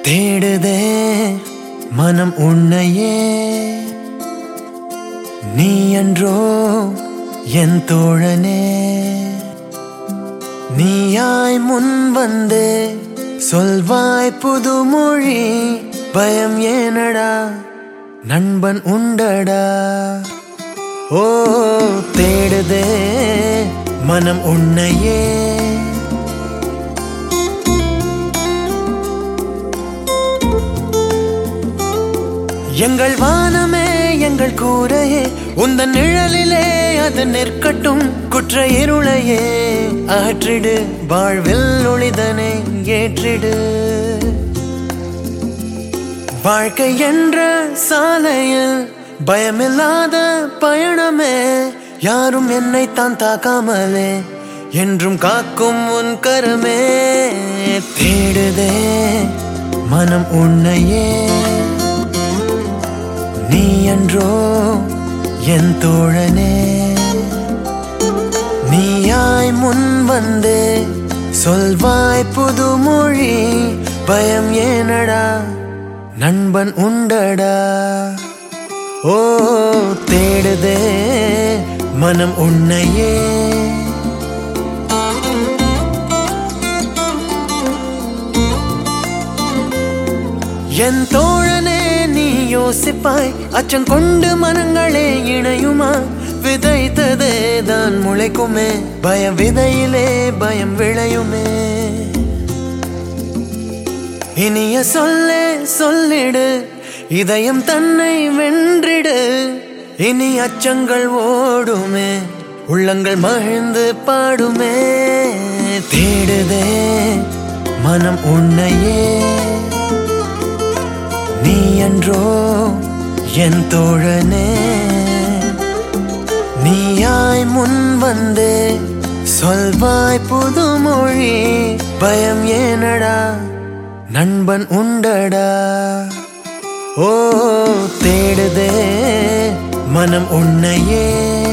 தேடுதே மனம் உன்னையே நீ என்றோ என் தோழனே நீயாய் முன் வந்து சொல்வாய் புதுமொழி பயம் ஏனடா நண்பன் உண்டடா ஓ தேடுதே மனம் உன்னையே எங்கள் வானமே எங்கள் கூரையே உந்தன் நிழலிலே அது நிற்கட்டும் குற்ற இருளையே ஆற்றிடு வாழ்வில் ஒளிதனை ஏற்றிடு வாழ்க்கை என்ற சாலையில் பயமில்லாத பயணமே யாரும் என்னை தான் தாக்காமலே என்றும் காக்கும் உன் கரமே தேடுதே மனம் உன்னையே நீ என்றோ என் தோழனே நீயாய் முன் வந்து சொல்வாய் புதுமொழி பயம் ஏனடா நண்பன் உண்டடா ஓ தேடுதே மனம் உன்னையே என் தோழனே நீ யோசிப்பாய் அச்சம் கொண்டு மனங்களே இணையுமா விதைத்ததே தான் முளைக்குமே பயம் விதையிலே பயம் விளையுமே இனிய சொல்லே சொல்லிடு இதயம் தன்னை வென்றிடு இனி அச்சங்கள் ஓடுமே உள்ளங்கள் மகிழ்ந்து பாடுமே தேடுதே மனம் உன்னையே நீ என்றோ என் தோழனே நீயாய் முன் வந்து சொல்வாய் புதுமொழி பயம் ஏனடா நண்பன் உண்டடா ஓ தேடுதே மனம் உன்னையே